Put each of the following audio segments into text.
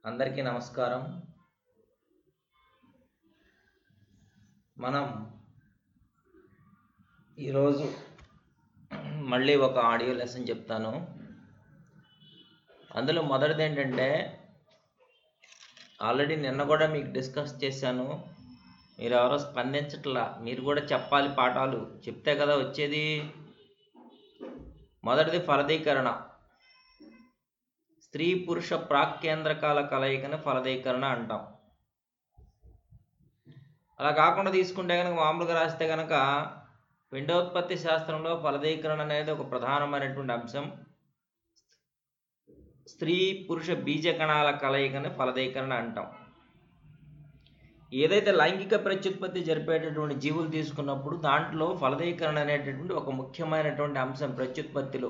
అందరికీ నమస్కారం మనం ఈరోజు మళ్ళీ ఒక ఆడియో లెసన్ చెప్తాను అందులో మొదటిది ఏంటంటే ఆల్రెడీ నిన్న కూడా మీకు డిస్కస్ చేశాను మీరు ఎవరో స్పందించట్లా మీరు కూడా చెప్పాలి పాఠాలు చెప్తే కదా వచ్చేది మొదటిది ఫలదీకరణ స్త్రీ పురుష ప్రాక్కేంద్రకాల కలయికని ఫలదీకరణ అంటాం అలా కాకుండా తీసుకుంటే కనుక మామూలుగా రాస్తే కనుక పిండోత్పత్తి శాస్త్రంలో ఫలదీకరణ అనేది ఒక ప్రధానమైనటువంటి అంశం స్త్రీ పురుష బీజ కణాల కలయికని ఫలదీకరణ అంటాం ఏదైతే లైంగిక ప్రత్యుత్పత్తి జరిపేటటువంటి జీవులు తీసుకున్నప్పుడు దాంట్లో ఫలదీకరణ అనేటటువంటి ఒక ముఖ్యమైనటువంటి అంశం ప్రత్యుత్పత్తిలో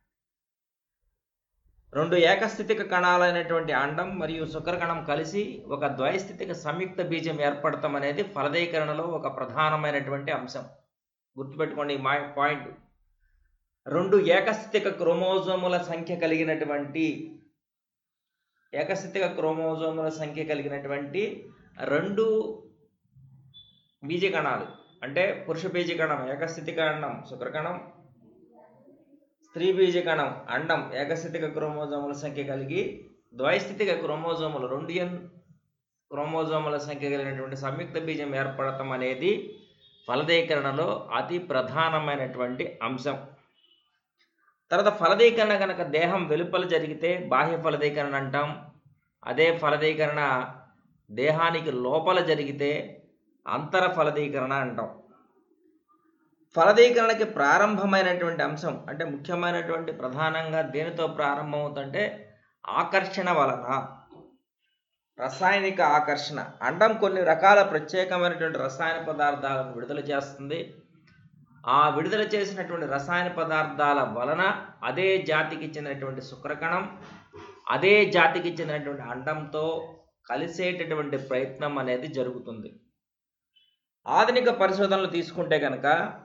రెండు ఏకస్థితిక కణాలైనటువంటి అండం మరియు శుక్రకణం కలిసి ఒక ద్వైస్థితిక సంయుక్త బీజం ఏర్పడటం అనేది ఫలదీకరణలో ఒక ప్రధానమైనటువంటి అంశం గుర్తుపెట్టుకోండి మా పాయింట్ రెండు ఏకస్థితిక క్రోమోజోముల సంఖ్య కలిగినటువంటి ఏకస్థితిక క్రోమోజోముల సంఖ్య కలిగినటువంటి రెండు బీజకణాలు అంటే పురుష బీజకణం ఏకస్థితిక అండం శుక్రకణం స్త్రీ బీజకణం అండం ఏకస్థితిక క్రోమోజోముల సంఖ్య కలిగి ద్వైస్థితిక క్రోమోజోములు రెండు ఎన్ క్రోమోజోముల సంఖ్య కలిగినటువంటి సంయుక్త బీజం ఏర్పడటం అనేది ఫలదీకరణలో అతి ప్రధానమైనటువంటి అంశం తర్వాత ఫలదీకరణ కనుక దేహం వెలుపల జరిగితే బాహ్య ఫలదీకరణ అంటాం అదే ఫలదీకరణ దేహానికి లోపల జరిగితే అంతర ఫలదీకరణ అంటాం ఫలదీకరణకి ప్రారంభమైనటువంటి అంశం అంటే ముఖ్యమైనటువంటి ప్రధానంగా దేనితో ప్రారంభమవుతుంటే ఆకర్షణ వలన రసాయనిక ఆకర్షణ అండం కొన్ని రకాల ప్రత్యేకమైనటువంటి రసాయన పదార్థాలను విడుదల చేస్తుంది ఆ విడుదల చేసినటువంటి రసాయన పదార్థాల వలన అదే జాతికి చెందినటువంటి శుక్రకణం అదే జాతికి చెందినటువంటి అండంతో కలిసేటటువంటి ప్రయత్నం అనేది జరుగుతుంది ఆధునిక పరిశోధనలు తీసుకుంటే కనుక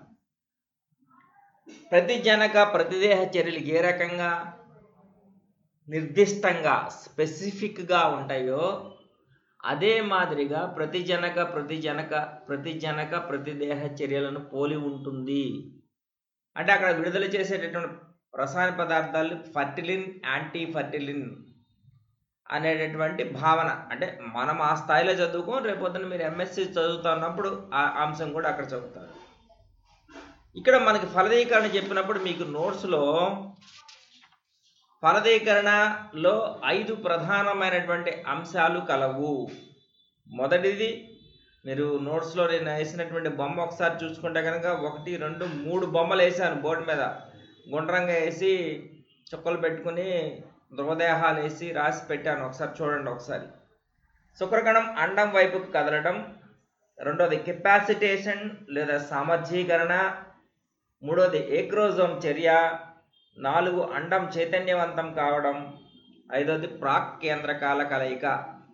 ప్రతిజనక ప్రతిదేహ చర్యలు ఏ రకంగా నిర్దిష్టంగా స్పెసిఫిక్గా ఉంటాయో అదే మాదిరిగా ప్రతిజనక ప్రతిజనక ప్రతిజనక ప్రతిదేహ చర్యలను పోలి ఉంటుంది అంటే అక్కడ విడుదల చేసేటటువంటి రసాయన పదార్థాలు ఫర్టిలిన్ యాంటీ ఫర్టిలిన్ అనేటటువంటి భావన అంటే మనం ఆ స్థాయిలో చదువుకోం రేపొద్దున మీరు ఎంఎస్సి చదువుతున్నప్పుడు ఆ అంశం కూడా అక్కడ చదువుతారు ఇక్కడ మనకి ఫలదీకరణ చెప్పినప్పుడు మీకు నోట్స్లో ఫలదీకరణలో ఐదు ప్రధానమైనటువంటి అంశాలు కలవు మొదటిది మీరు నోట్స్లో నేను వేసినటువంటి బొమ్మ ఒకసారి చూసుకుంటే కనుక ఒకటి రెండు మూడు బొమ్మలు వేసాను బోర్డు మీద గుండ్రంగా వేసి చుక్కలు పెట్టుకుని ధృవదేహాలు వేసి రాసి పెట్టాను ఒకసారి చూడండి ఒకసారి శుక్రకణం అండం వైపుకు కదలడం రెండోది కెపాసిటేషన్ లేదా సామర్థ్యీకరణ మూడోది ఏక్రోజోమ్ చర్య నాలుగు అండం చైతన్యవంతం కావడం ఐదోది ప్రాక్ కేంద్రకాల కలయిక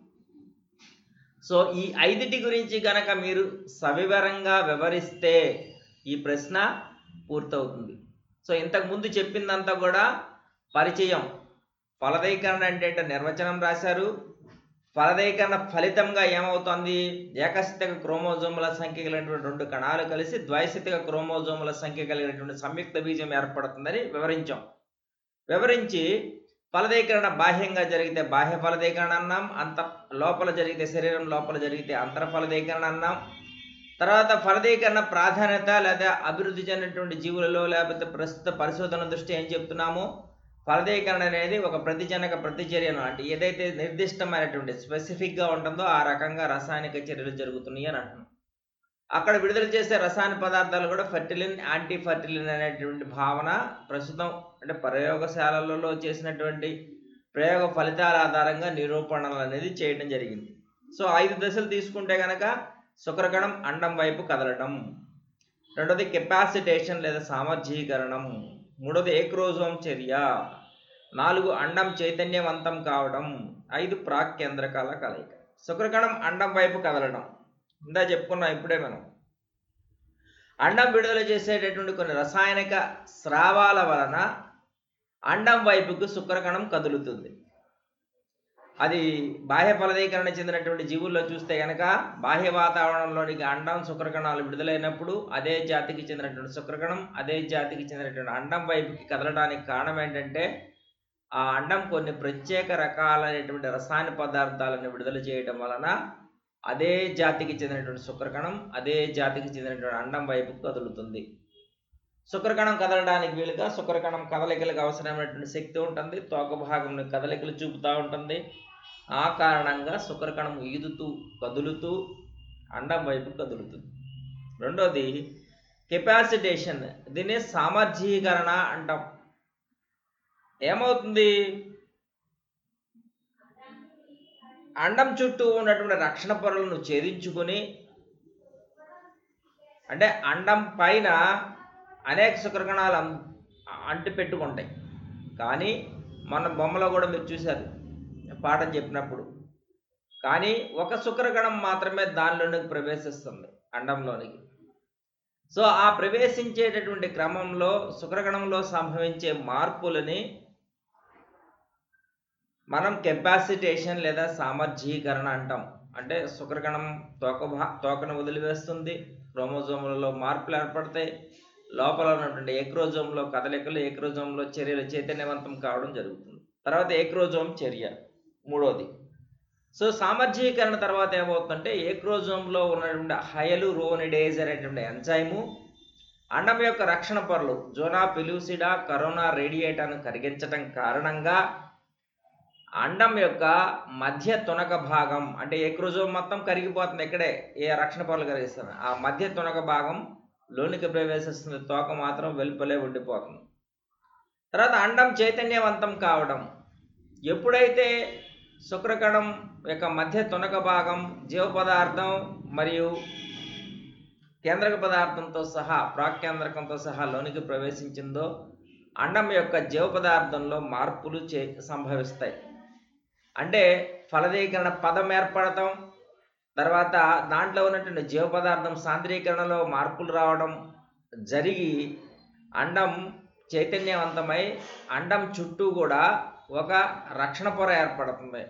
సో ఈ ఐదిటి గురించి గనక మీరు సవివరంగా వివరిస్తే ఈ ప్రశ్న పూర్తవుతుంది సో ఇంతకు ముందు చెప్పిందంతా కూడా పరిచయం ఫలదీకరణ అంటే నిర్వచనం రాశారు ఫలదీకరణ ఫలితంగా ఏమవుతుంది ఏకస్థితిక క్రోమోజోముల సంఖ్య కలిగినటువంటి రెండు కణాలు కలిసి ద్వైస్థితిక క్రోమోజోముల సంఖ్య కలిగినటువంటి సంయుక్త బీజం ఏర్పడుతుందని వివరించాం వివరించి ఫలదీకరణ బాహ్యంగా జరిగితే బాహ్య ఫలదీకరణ అన్నాం అంత లోపల జరిగితే శరీరం లోపల జరిగితే అంతర ఫలదీకరణ అన్నాం తర్వాత ఫలదీకరణ ప్రాధాన్యత లేదా అభివృద్ధి చెందినటువంటి జీవులలో లేకపోతే ప్రస్తుత పరిశోధన దృష్టి ఏం చెప్తున్నామో ఫలదీకరణ అనేది ఒక ప్రతిజనక ప్రతిచర్యను అంటే ఏదైతే నిర్దిష్టమైనటువంటి స్పెసిఫిక్గా ఉంటుందో ఆ రకంగా రసాయనిక చర్యలు జరుగుతున్నాయి అని అంటున్నాం అక్కడ విడుదల చేసే రసాయన పదార్థాలు కూడా ఫర్టిలిన్ యాంటీ ఫర్టిలిన్ అనేటువంటి భావన ప్రస్తుతం అంటే ప్రయోగశాలలలో చేసినటువంటి ప్రయోగ ఫలితాల ఆధారంగా నిరూపణలు అనేది చేయడం జరిగింది సో ఐదు దశలు తీసుకుంటే కనుక శుక్రకణం అండం వైపు కదలటం రెండోది కెపాసిటేషన్ లేదా సామర్థ్యీకరణం మూడోది ఏక్రోజోమ్ చర్య నాలుగు అండం చైతన్యవంతం కావడం ఐదు ప్రాక్ కేంద్రకాల కలయిక శుక్రకణం అండం వైపు కదలడం ఇందా చెప్పుకున్నాం ఇప్పుడే మనం అండం విడుదల చేసేటటువంటి కొన్ని రసాయనిక స్రావాల వలన అండం వైపుకు శుక్రకణం కదులుతుంది అది బాహ్య ఫలదీకరణ చెందినటువంటి జీవుల్లో చూస్తే కనుక బాహ్య వాతావరణంలోనికి అండం శుక్రకణాలు విడుదలైనప్పుడు అదే జాతికి చెందినటువంటి శుక్రకణం అదే జాతికి చెందినటువంటి అండం వైపుకి కదలడానికి కారణం ఏంటంటే ఆ అండం కొన్ని ప్రత్యేక రకాలైనటువంటి రసాయన పదార్థాలను విడుదల చేయడం వలన అదే జాతికి చెందినటువంటి శుక్రకణం అదే జాతికి చెందినటువంటి అండం వైపుకు కదులుతుంది శుక్రకణం కదలడానికి వీలుగా శుక్రకణం కదలికలకు అవసరమైనటువంటి శక్తి ఉంటుంది తోక భాగంలో కదలికలు చూపుతూ ఉంటుంది ఆ కారణంగా శుక్రకణం ఈదుతూ కదులుతూ అండం వైపు కదులుతుంది రెండోది కెపాసిటేషన్ దీన్ని సామర్థ్యీకరణ అంటాం ఏమవుతుంది అండం చుట్టూ ఉన్నటువంటి రక్షణ పొరలను ఛేదించుకుని అంటే అండం పైన అనేక శుక్రకణాలు అం- అంటి పెట్టుకుంటాయి కానీ మన బొమ్మలో కూడా మీరు చూశారు పాఠం చెప్పినప్పుడు కానీ ఒక శుక్రకణం మాత్రమే దానిలోనికి ప్రవేశిస్తుంది అండంలోనికి సో ఆ ప్రవేశించేటటువంటి క్రమంలో శుక్రకణంలో సంభవించే మార్పులని మనం కెపాసిటేషన్ లేదా సామర్థ్యీకరణ అంటాం అంటే శుక్రకణం తోక భా తోకను వదిలివేస్తుంది క్రోమోజోములలో మార్పులు ఏర్పడతాయి లోపల ఉన్నటువంటి ఏక్రోజోమ్లో కదలికలు ఏక్రోజోమ్లో చర్యలు చైతన్యవంతం కావడం జరుగుతుంది తర్వాత ఏక్రోజోమ్ చర్య మూడోది సో సామర్థ్యీకరణ తర్వాత ఏమవుతుందంటే ఏక్రోజోమ్లో ఉన్నటువంటి హయలు రోనిడేజ్ అనేటువంటి ఎంజైము అండం యొక్క రక్షణ పొరలు జోనా పిలుసిడా కరోనా రేడియేటాను కరిగించటం కారణంగా అండం యొక్క మధ్య తునక భాగం అంటే ఏక్రోజోమ్ మొత్తం కరిగిపోతుంది ఇక్కడే ఏ రక్షణ పొరలు కరిగిస్తుంది ఆ మధ్య తునక భాగం లోనికి ప్రవేశిస్తుంది తోక మాత్రం వెలుపలే ఉండిపోతుంది తర్వాత అండం చైతన్యవంతం కావడం ఎప్పుడైతే శుక్రకణం యొక్క మధ్య తునక భాగం జీవ పదార్థం మరియు కేంద్రక పదార్థంతో సహా ప్రాకేంద్రకంతో సహా లోనికి ప్రవేశించిందో అండం యొక్క జీవ పదార్థంలో మార్పులు చే సంభవిస్తాయి అంటే ఫలదీకరణ పదం ఏర్పడటం తర్వాత దాంట్లో ఉన్నటువంటి జీవ పదార్థం సాంద్రీకరణలో మార్పులు రావడం జరిగి అండం చైతన్యవంతమై అండం చుట్టూ కూడా ఒక రక్షణ పొర ఏర్పడుతుంది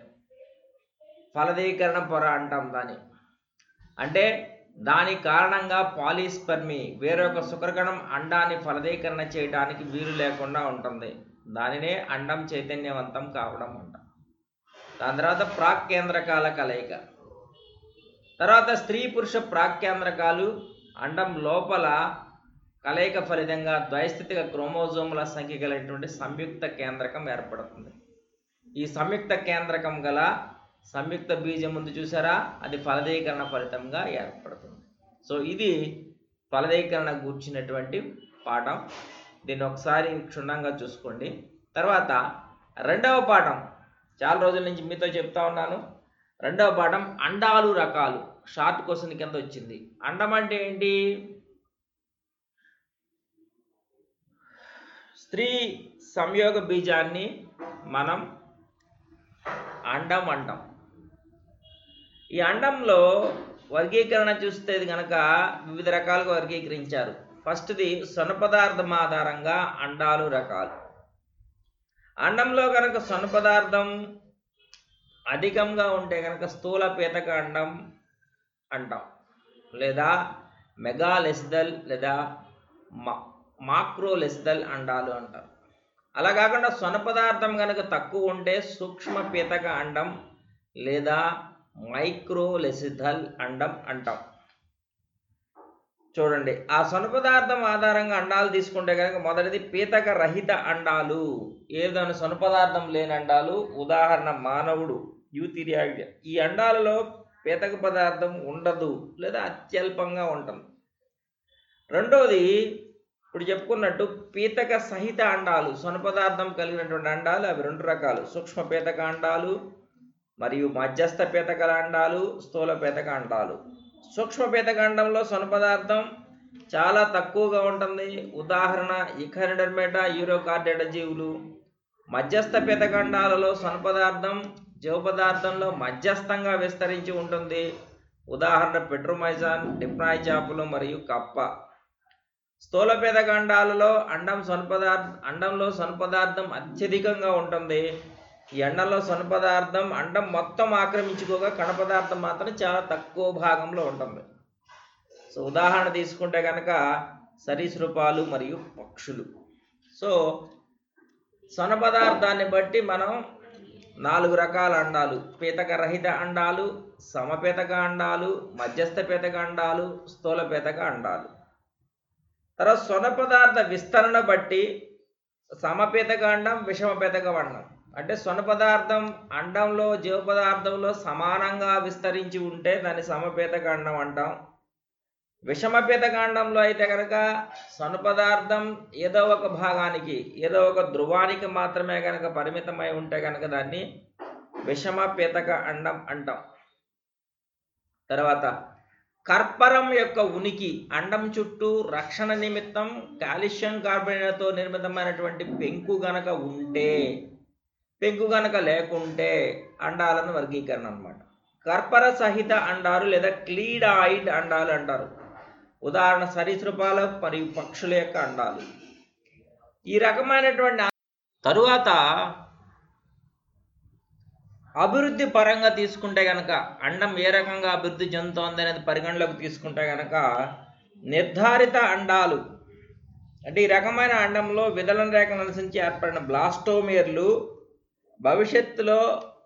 ఫలదీకరణ పొర అంటాం దాన్ని అంటే దాని కారణంగా పాలిస్పర్మి వేరొక శుక్రకణం అండాన్ని ఫలదీకరణ చేయడానికి వీలు లేకుండా ఉంటుంది దానినే అండం చైతన్యవంతం కావడం అంటాం దాని తర్వాత ప్రాక్కేంద్రకాల కలయిక తర్వాత స్త్రీ పురుష ప్రాక్కేంద్రకాలు అండం లోపల కలయిక ఫలితంగా ద్వైస్థితిక క్రోమోజోముల సంఖ్య కలిగినటువంటి సంయుక్త కేంద్రకం ఏర్పడుతుంది ఈ సంయుక్త కేంద్రకం గల సంయుక్త బీజం ముందు చూసారా అది ఫలదీకరణ ఫలితంగా ఏర్పడుతుంది సో ఇది ఫలదీకరణ గూర్చినటువంటి పాఠం దీన్ని ఒకసారి క్షుణ్ణంగా చూసుకోండి తర్వాత రెండవ పాఠం చాలా రోజుల నుంచి మీతో చెప్తా ఉన్నాను రెండవ పాఠం అండాలు రకాలు షార్ట్ క్వశ్చన్ కింద వచ్చింది అండం అంటే ఏంటి స్త్రీ సంయోగ బీజాన్ని మనం అండం అంటాం ఈ అండంలో వర్గీకరణ చూస్తే కనుక వివిధ రకాలుగా వర్గీకరించారు ఫస్ట్ది సొన పదార్థం ఆధారంగా అండాలు రకాలు అండంలో కనుక సొన పదార్థం అధికంగా ఉంటే కనుక స్థూల పీతక అండం అంటాం లేదా మెగాలెస్దల్ లేదా మా మాక్రోలెస్దల్ అండాలు అంటారు అలా కాకుండా సొన పదార్థం కనుక తక్కువ ఉంటే సూక్ష్మ పీతక అండం లేదా మైక్రోలెసిథల్ అండం అంటాం చూడండి ఆ సొన పదార్థం ఆధారంగా అండాలు తీసుకుంటే కనుక మొదటిది పీతక రహిత అండాలు ఏదైనా సొన పదార్థం లేని అండాలు ఉదాహరణ మానవుడు యూతిరియాయిడ్ ఈ అండాలలో పీతక పదార్థం ఉండదు లేదా అత్యల్పంగా ఉంటుంది రెండోది ఇప్పుడు చెప్పుకున్నట్టు పీతక సహిత అండాలు సొన పదార్థం కలిగినటువంటి అండాలు అవి రెండు రకాలు సూక్ష్మ పీతక అండాలు మరియు మధ్యస్థ పీతకల అండాలు స్థూల పీతక అండాలు సూక్ష్మ పీతక అండంలో సొన పదార్థం చాలా తక్కువగా ఉంటుంది ఉదాహరణ ఇఖరిడర్మేటా యూరోకార్డెడ జీవులు మధ్యస్థ పీతకండాలలో సొన పదార్థం జీవ పదార్థంలో మధ్యస్థంగా విస్తరించి ఉంటుంది ఉదాహరణ పెట్రోమైజాన్ డిప్నాయ్ చేపలు మరియు కప్ప స్థూల పీతకండాలలో అండం సొన పదార్థం అండంలో సొన పదార్థం అత్యధికంగా ఉంటుంది ఈ అండంలో సొన పదార్థం అండం మొత్తం ఆక్రమించుకోగా కణ పదార్థం మాత్రం చాలా తక్కువ భాగంలో ఉంటుంది సో ఉదాహరణ తీసుకుంటే కనుక సరీసృపాలు మరియు పక్షులు సో సొన పదార్థాన్ని బట్టి మనం నాలుగు రకాల అండాలు పీతక రహిత అండాలు సమపీతక అండాలు మధ్యస్థ పీతక అండాలు స్థూల పీతక అండాలు తర్వాత సొన పదార్థ విస్తరణ బట్టి సమపీతక అండం విషమపీతక అండం అంటే సొన పదార్థం అండంలో జీవ పదార్థంలో సమానంగా విస్తరించి ఉంటే దాన్ని సమపీతక అండం అంటాం విషమపీతకాండంలో అయితే కనుక సొన పదార్థం ఏదో ఒక భాగానికి ఏదో ఒక ధ్రువానికి మాత్రమే కనుక పరిమితమై ఉంటే కనుక దాన్ని విషమపీతక అండం అంటాం తర్వాత కర్పరం యొక్క ఉనికి అండం చుట్టూ రక్షణ నిమిత్తం కాల్షియం కార్బోనేట్తో నిర్మితమైనటువంటి పెంకు గనక ఉంటే పెంకు గనక లేకుంటే అండాలను వర్గీకరణ అన్నమాట కర్పర సహిత అండాలు లేదా క్లీడాయిడ్ అండాలు అంటారు ఉదాహరణ సరీసృపాల మరియు పక్షుల యొక్క అండాలు ఈ రకమైనటువంటి తరువాత అభివృద్ధి పరంగా తీసుకుంటే కనుక అండం ఏ రకంగా అభివృద్ధి చెందుతోంది అనేది పరిగణలోకి తీసుకుంటే కనుక నిర్ధారిత అండాలు అంటే ఈ రకమైన అండంలో విదలన రేఖ నివసించి ఏర్పడిన బ్లాస్టోమియర్లు భవిష్యత్తులో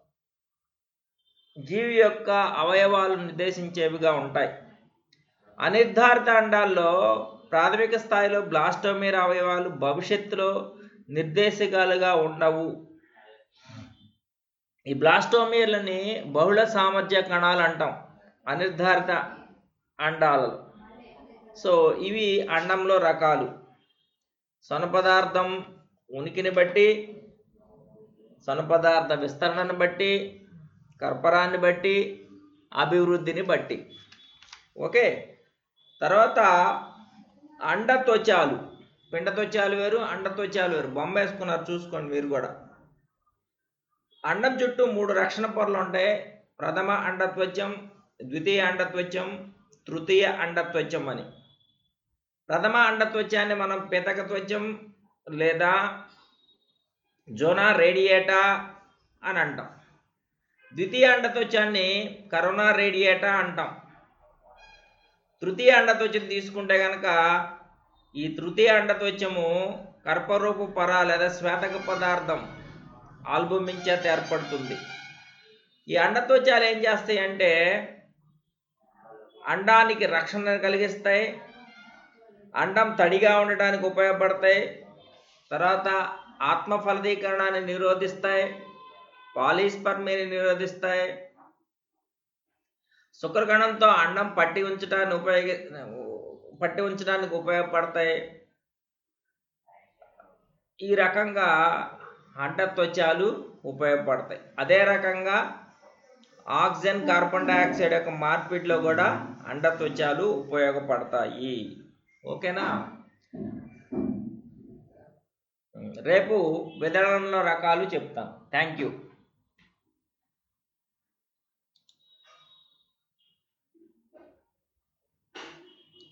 జీవి యొక్క అవయవాలు నిర్దేశించేవిగా ఉంటాయి అనిర్ధారిత అండాల్లో ప్రాథమిక స్థాయిలో బ్లాస్టోమియర్ అవయవాలు భవిష్యత్తులో నిర్దేశకాలుగా ఉండవు ఈ బ్లాస్టోమియర్లని బహుళ సామర్థ్య కణాలు అంటాం అనిర్ధారిత అండాలలో సో ఇవి అండంలో రకాలు సొన పదార్థం ఉనికిని బట్టి సొన పదార్థ విస్తరణను బట్టి కర్పరాన్ని బట్టి అభివృద్ధిని బట్టి ఓకే తర్వాత అండత్వచాలు పిండత్వచాలు వేరు అండత్వచాలు వేరు బొమ్మ వేసుకున్నారు చూసుకోండి మీరు కూడా అండం చుట్టూ మూడు రక్షణ పొరలు ఉంటాయి ప్రథమ అండత్వచం ద్వితీయ అండత్వచం తృతీయ అండత్వచం అని ప్రథమ అండత్వచాన్ని మనం పితకత్వచం లేదా జోనా రేడియేటా అని అంటాం ద్వితీయ అండత్వచాన్ని కరోనా రేడియేటా అంటాం తృతీయ అండత్వచం తీసుకుంటే కనుక ఈ తృతీయ అండత్వచము కర్పరూపు పొర లేదా శ్వేతక పదార్థం ఆల్బుమిన్ చేత ఏర్పడుతుంది ఈ అండత్వచాలు ఏం చేస్తాయి అంటే అండానికి రక్షణ కలిగిస్తాయి అండం తడిగా ఉండటానికి ఉపయోగపడతాయి తర్వాత ఆత్మ ఫలదీకరణాన్ని నిరోధిస్తాయి పాలిస్పర్మీని నిరోధిస్తాయి శుక్రకణంతో అండం పట్టి ఉంచడానికి ఉపయోగి పట్టి ఉంచడానికి ఉపయోగపడతాయి ఈ రకంగా అండత్వచాలు ఉపయోగపడతాయి అదే రకంగా ఆక్సిజన్ కార్బన్ డైఆక్సైడ్ యొక్క మార్పిడిలో కూడా అండత్వచాలు ఉపయోగపడతాయి ఓకేనా రేపు విదళనంలో రకాలు చెప్తాను థ్యాంక్ యూ